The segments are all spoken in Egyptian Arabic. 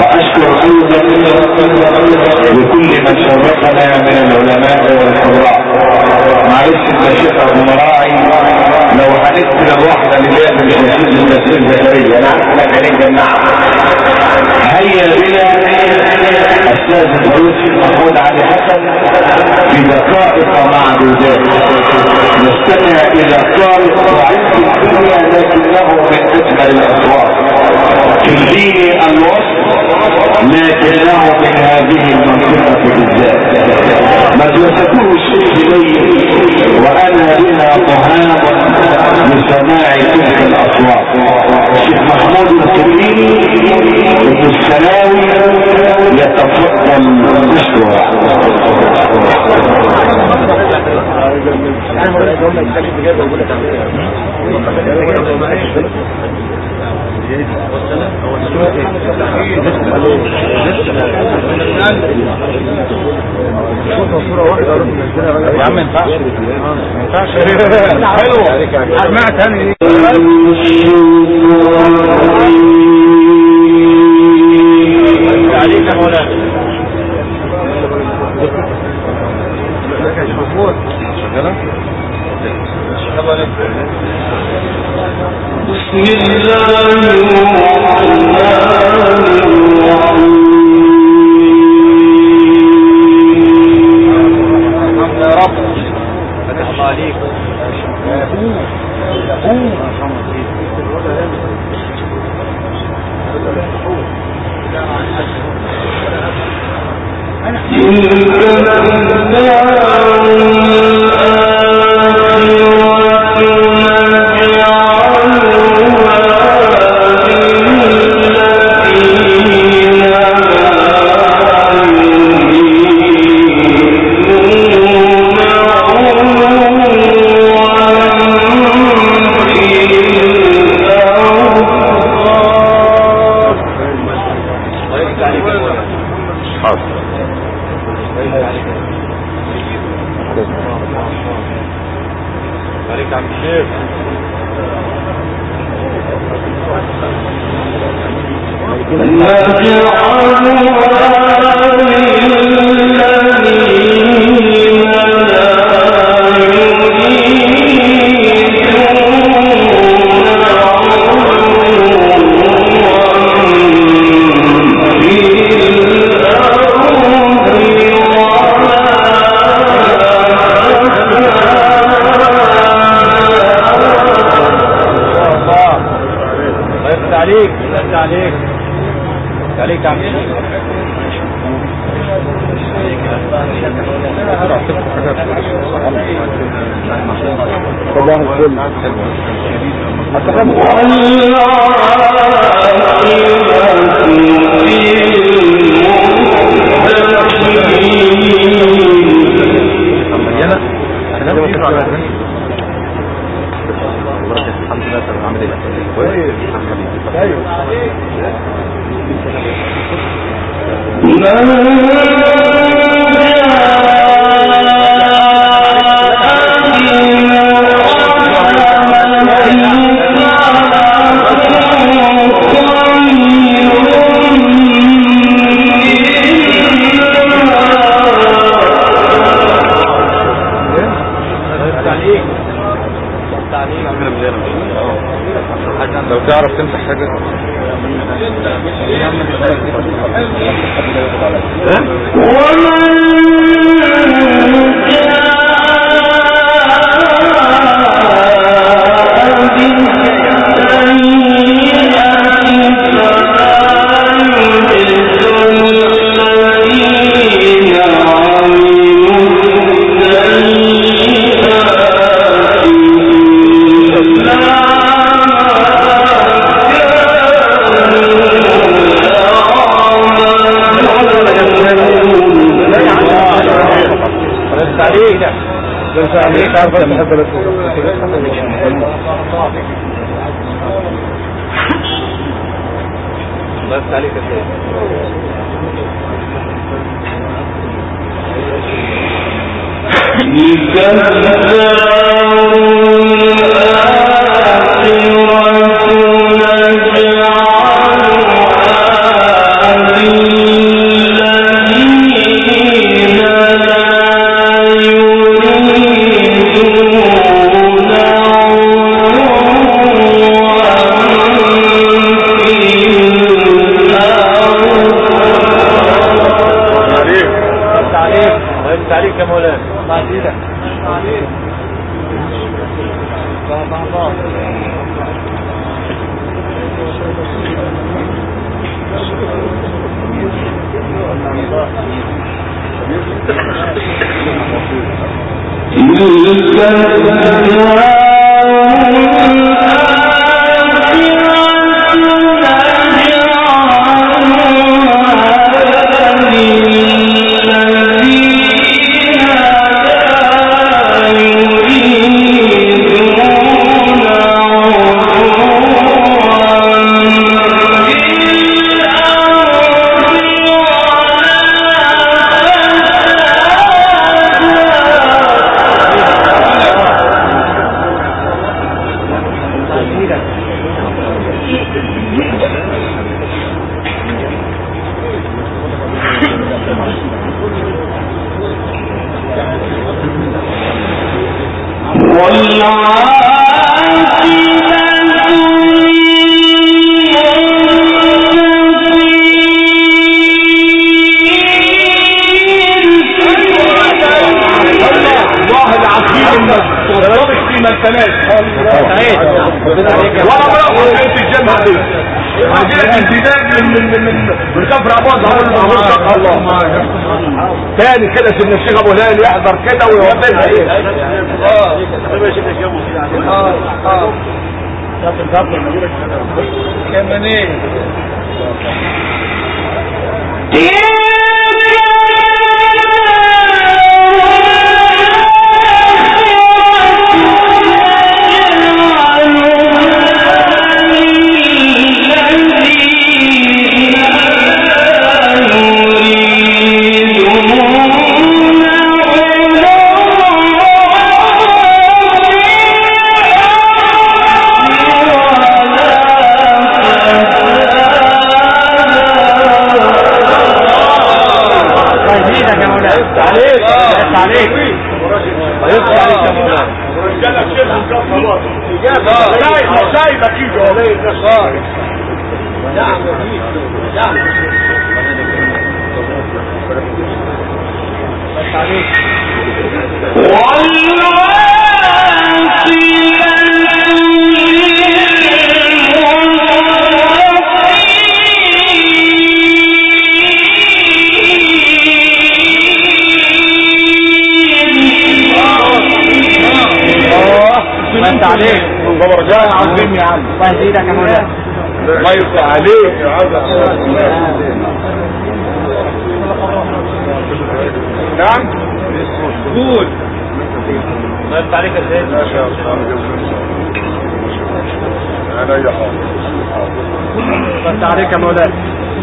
واشكر ايضا لكل من شرفنا من العلماء والقراء معلش المشيخ ابو مراعي لو هنكتب الواحده لله مش هنشوف التفسير البشريه انا عارف انك هنتجمعها هيا بنا استاذ الفلوس محمود علي حسن في دقائق معدودات نستمع الى طارق ضعيف الدنيا لكنه من اجمل الاصوات في الدين الوصف لكنه من هذه المنطقة بالذات مدرسته الشيخ لي وانا بها مهام لسماع تلك الاصوات الشيخ محمود الكريم ابن السلاوي يتفضل مشكورا يا عم ما ينفعش ما ينفعش حلو اسمع تاني عليك يا مولانا بسم الله الرحمن الرحيم يا رب فتح الله عليك تلك عليك يا عم الشيخ الله يفتح عليك يفتح عليك يفتح عليك يا عم الشيخ لو تعرف تمسح حاجة بس عليك بس عليك عارف انا بحب بس عليك يا الآخرة نجعلها عليك يا مولانا بعد ايدك الله العظيم المصطفى في مرتبات وانا بقى حكايه الجنه دي هذه امتداد من من من من كفر ابوظ هقول الله تاني كده سيدنا الشيخ ابو هلال يحضر كده ويودينا ايه كمان ايه ايدك يا مولانا عليك بس عليك هيفتح عليك يا مولانا رجالك شيخ مكفر شايف شايفك ايده بس عليك بس عليك رجاء عظيم يا عم بس ايدك يا مولانا الله يفتح عليك نعم قول الله يفتح عليك ازاي ما شاء الله انا يا حاضر بس عليك يا مولانا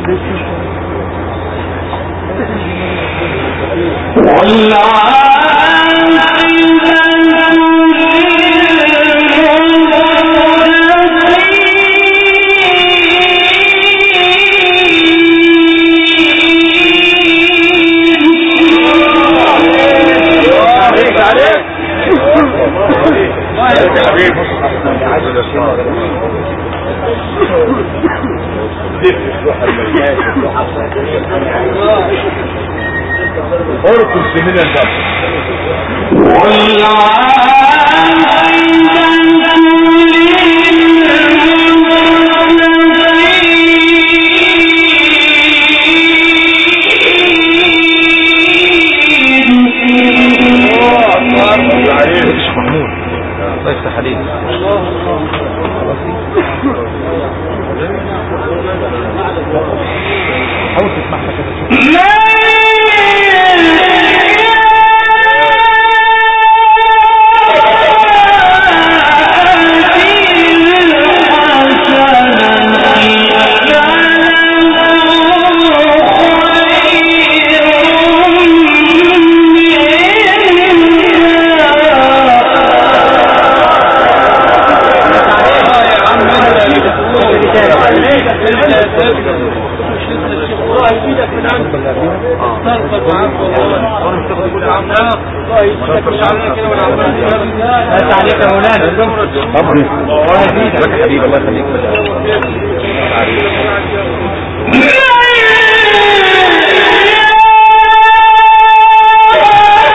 عليك عليك حبيبي اركض سنين الباب الله يفتح عليك حاول تسمعها كده بس عليك يا مولانا الله يزيدك حبيبي الله يخليك Yeah.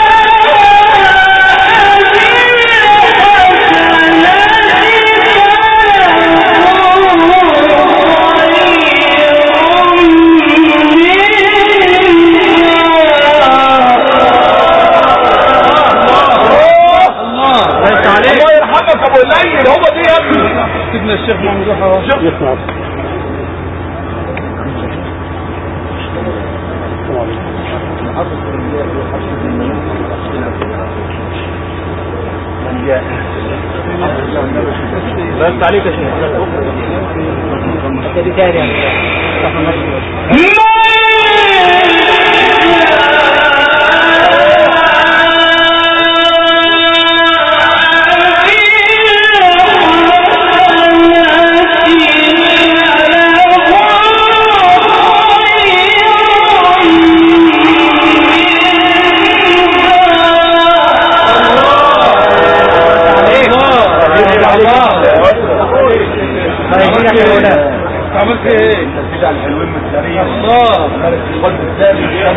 بس عليك يا شيخ دي تاني عملت ايه؟ تسجيل على الحلوين من السريع الله قلت الثاني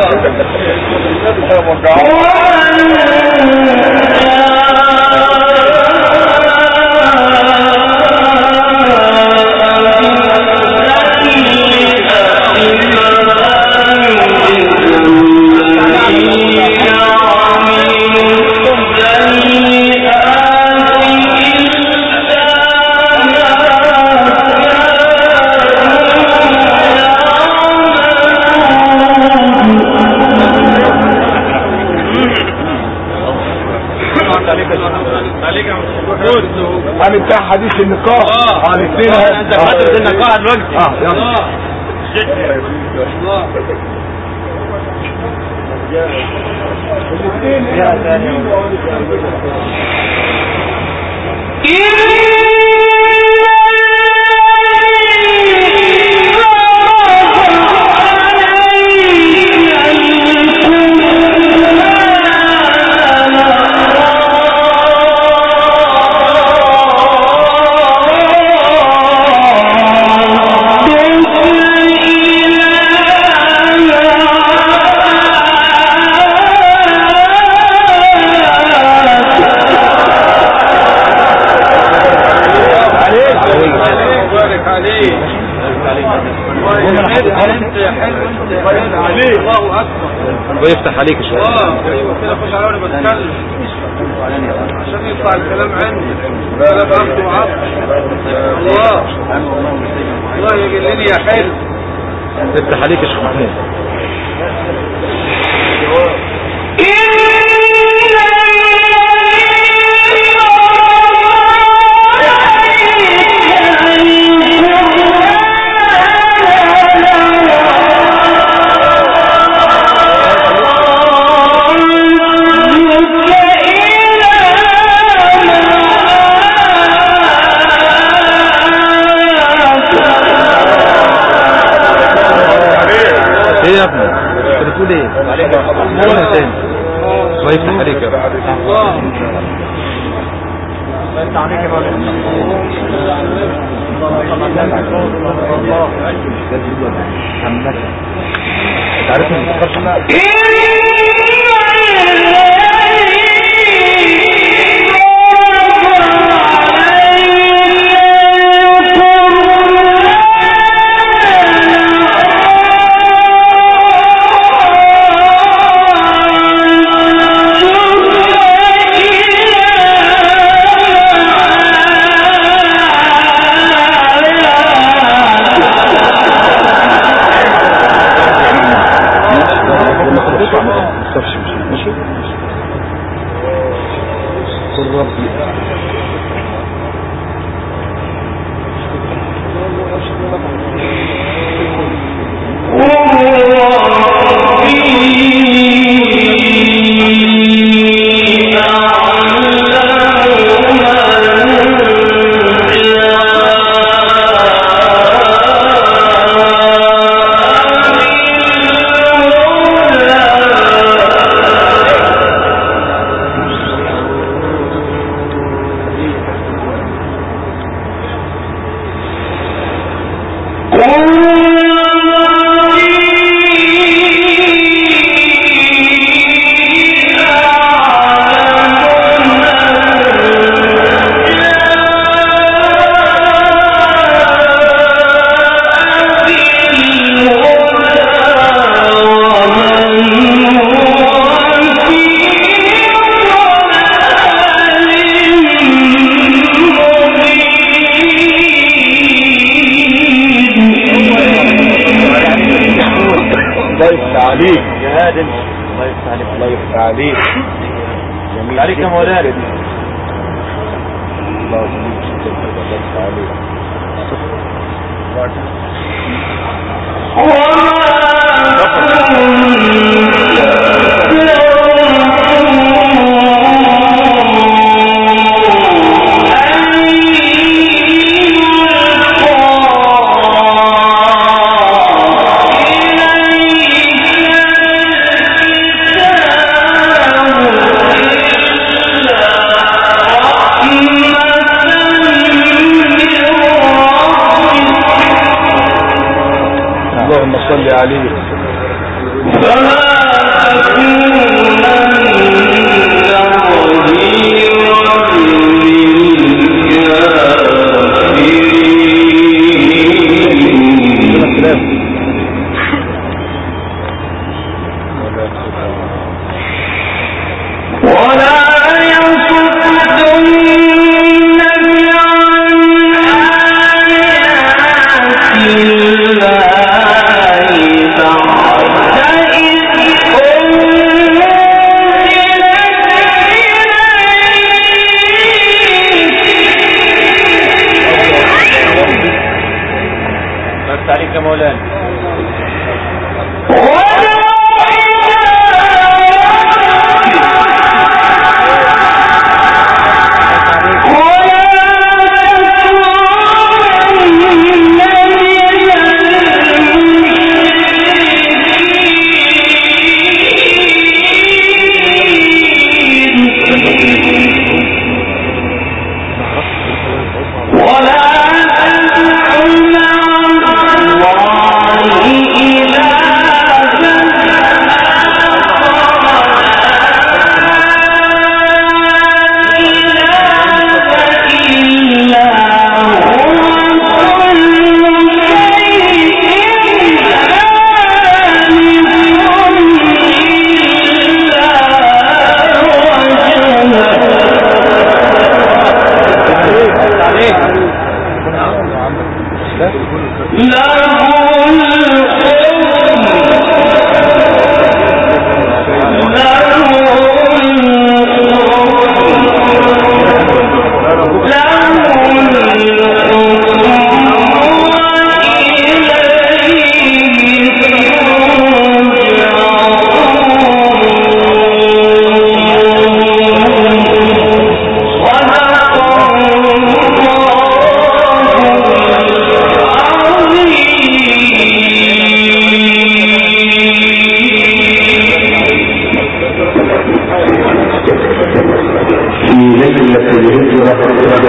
هنبتاع حديث النقاح اه الاثنين انت خدت النقاح دلوقتي اه يلا بارك عليك انت حلو انت عليك الله اكبر ويفتح عليك شوية اه ايوه كده خش على وانا بتكلم عشان يطلع الكلام عندي كلام عبد وعبد الله الله يجلني يا حلو يفتح عليك يا شيخ محمود ايه يا ابني انت بتقول ايه قولها تاني الله يفتح عليك يا رب الله انت عليك يا انت عارف ان الفرق ماشي قل ربي الله يفتح عليك هادم الله يفتح عليك الله يفتح عليك جميل عليك يا جداً مولانا. جداً. الله جميل جدا كده الله يفتح عليك اللهم صل عليه الله يفتح عليك يا مولانا في ليلة الهجرة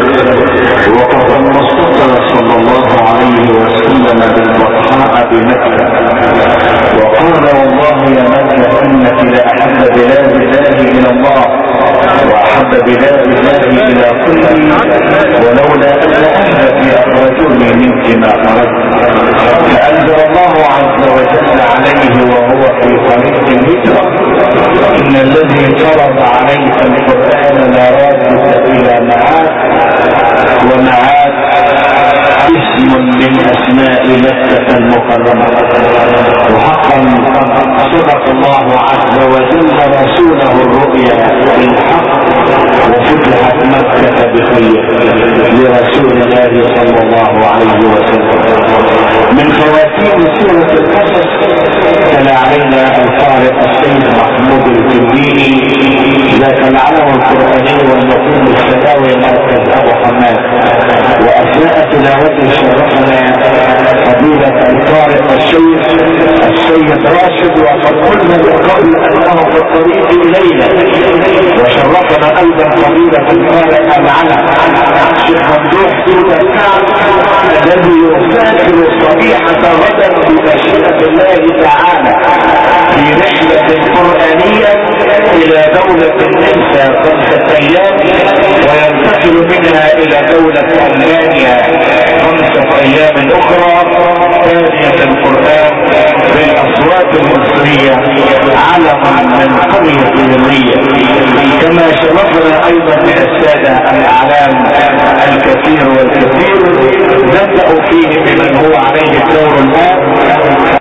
وقد المصطفى صلى الله عليه وسلم بالبطحاء بمكة وقال والله يا مكة انك لاحب بلاد الله الى الله واحب بلاد الله الى قلبي ولولا ان اهلك اخرجوني منك ما خرجت فانزل الله عز وجل عليه وهو في طريق الهجرة ان الذي فرض عليك القرآن لرادك الى معاد ومعاد اسم من اسماء مكة المكرمة وحقا صدق الله عز وجل رسوله الرؤيا بالحق وفتحت مكة بخير لرسول الله صلى الله عليه وسلم من خواتيم سورة القصص تلا علينا القارئ السيد محمود الكنديني ذاك العلم القرآني والمقيم الفتاوي مركز أبو حماد وأثناء تلاوته شرفنا فضيلة القارئ الشيخ السيد راشد وقد قلنا من قبل أنه في الطريق إلينا وشرفنا أيضا فضيلة القارئ العلم شيخ ممدوح سودة الكعب الذي يسافر صبيحة غدا بمشيئة الله تعالى في رحلة قرآنية إلى دولة النمسا خمسة أيام وينتقل منها إلى دولة ألمانيا خمسة أيام أخرى ثانية القرآن بالأصوات المصرية علما من قرية المية كما شرفنا أيضا من السادة الأعلام الكثير والكثير نبدأ فيه بمن هو عليه الدور الآن